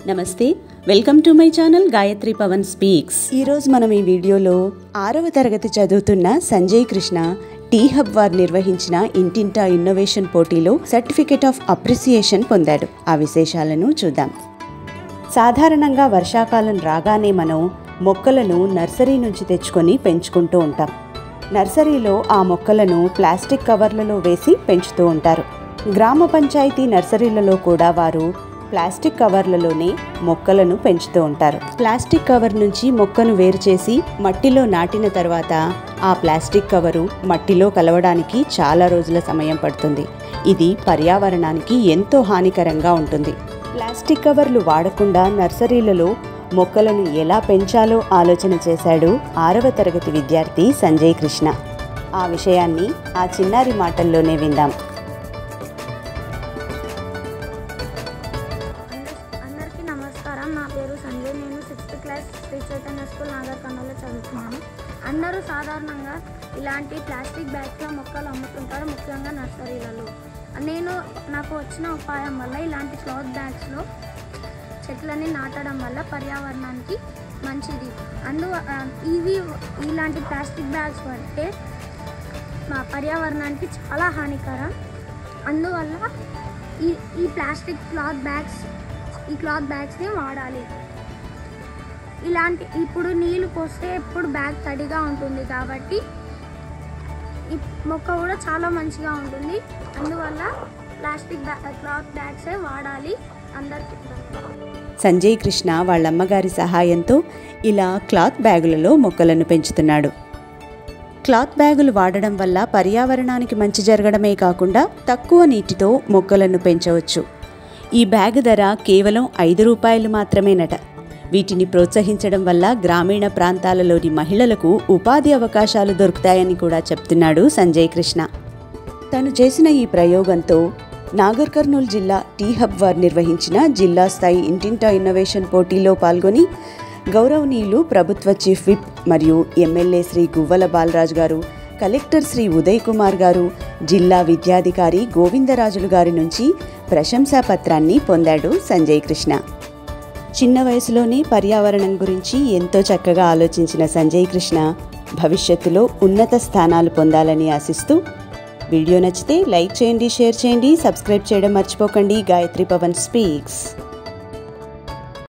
నమస్తే welcome to my channel Gayathri Pavan speaks ఈరోజు మనం ఈ వీడియోలో ఆరవ తరగతి చదువుతున్న సంజయ్ కృష్ణ టీ హబ్ వారు నిర్వహించిన ఇంటింటా ఇన్నోవేషన్ పోటీలో సర్టిఫికేట్ ఆఫ్ అప్రిసియేషన్ పొందాడు ఆ విశేషాలను చూద్దాం సాధారణంగా వర్షాకాలం రాగానే మనం మొక్కలను నర్సరీ నుంచి తెచ్చుకొని పెంచుకుంటూ ఉంటాం నర్సరీలో ఆ మొక్కలను ప్లాస్టిక్ కవర్లలో వేసి పెంచుతూ ఉంటారు గ్రామ పంచాయతీ నర్సరీలలో కూడా వారు ప్లాస్టిక్ కవర్లలోనే మొక్కలను పెంచుతూ ఉంటారు ప్లాస్టిక్ కవర్ నుంచి మొక్కను వేరు చేసి మట్టిలో నాటిన తర్వాత ఆ ప్లాస్టిక్ కవరు మట్టిలో కలవడానికి చాలా రోజుల సమయం పడుతుంది ఇది పర్యావరణానికి ఎంతో హానికరంగా ఉంటుంది ప్లాస్టిక్ కవర్లు వాడకుండా నర్సరీలలో మొక్కలను ఎలా పెంచాలో ఆలోచన చేశాడు ఆరవ తరగతి విద్యార్థి సంజయ్ కృష్ణ ఆ విషయాన్ని ఆ చిన్నారి మాటల్లోనే విందాం అందర్- అందరికీ నమస్కారం నా పేరు సంజయ్ నేను sixth class Sri Chaitanya school నాగర్ కర్నూలులో చదువుతున్నాను అందరూ సాధారణంగా ఇలాంటి ప్లాస్టిక్ బ్యాగ్స్లో మొక్కలు అమ్ముతుంటారు ముఖ్యంగా నర్సరీలలో నేను నాకు వచ్చిన ఉపాయం వల్ల ఇలాంటి క్లాత్ బ్యాగ్స్లో చెట్లని నాటడం వల్ల పర్యావరణానికి మంచిది అందు ఆ, ఇవి ఇలాంటి ప్లాస్టిక్ బ్యాగ్స్ అంటే మా పర్యావరణానికి చాలా హానికరం అందువల్ల ఈ ఈ ప్లాస్టిక్ క్లాత్ బ్యాగ్స్ ఈ క్లాత్ బ్యాగ్స్ని వాడాలి ఇలాంటి ఇప్పుడు నీళ్లు పోస్తే ఎప్పుడు బ్యాగ్ తడిగా ఉంటుంది కాబట్టి ఈ మొక్క కూడా చాలా మంచిగా ఉంటుంది అందువల్ల ప్లాస్టిక్ బ్యా క్లాత్ బ్యాగ్సే వాడాలి అందరికీ సంజయ్ కృష్ణ వాళ్ళమ్మగారి సహాయంతో ఇలా క్లాత్ బ్యాగులలో మొక్కలను పెంచుతున్నాడు క్లాత్ బ్యాగులు వాడడం వల్ల పర్యావరణానికి మంచి జరగడమే కాకుండా తక్కువ నీటితో మొక్కలను పెంచవచ్చు ఈ బ్యాగ్ ధర కేవలం ఐదు రూపాయలు మాత్రమేనట వీటిని ప్రోత్సహించడం వల్ల గ్రామీణ ప్రాంతాలలోని మహిళలకు ఉపాధి అవకాశాలు దొరుకుతాయని కూడా చెప్తున్నాడు సంజయ్ కృష్ణ తను చేసిన ఈ ప్రయోగంతో నాగర్ కర్నూలు జిల్లా టీ హబ్ వారు నిర్వహించిన జిల్లా స్థాయి ఇంటింటా ఇన్నోవేషన్ పోటీలో పాల్గొని గౌరవనీయులు ప్రభుత్వ చీఫ్ విప్ మరియు ఎమ్మెల్యే శ్రీ గువ్వల బాలరాజు గారు కలెక్టర్ శ్రీ ఉదయ్ కుమార్ గారు జిల్లా విద్యాధికారి గోవిందరాజులు గారి నుంచి ప్రశంసా పత్రాన్ని పొందాడు సంజయ్ కృష్ణ చిన్న వయసులోనే పర్యావరణం గురించి ఎంతో చక్కగా ఆలోచించిన సంజయ్ కృష్ణ భవిష్యత్తులో ఉన్నత స్థానాలు పొందాలని ఆశిస్తూ వీడియో నచ్చితే లైక్ చేయండి షేర్ చేయండి సబ్స్క్రైబ్ చేయడం మర్చిపోకండి గాయత్రి పవన్ స్పీక్స్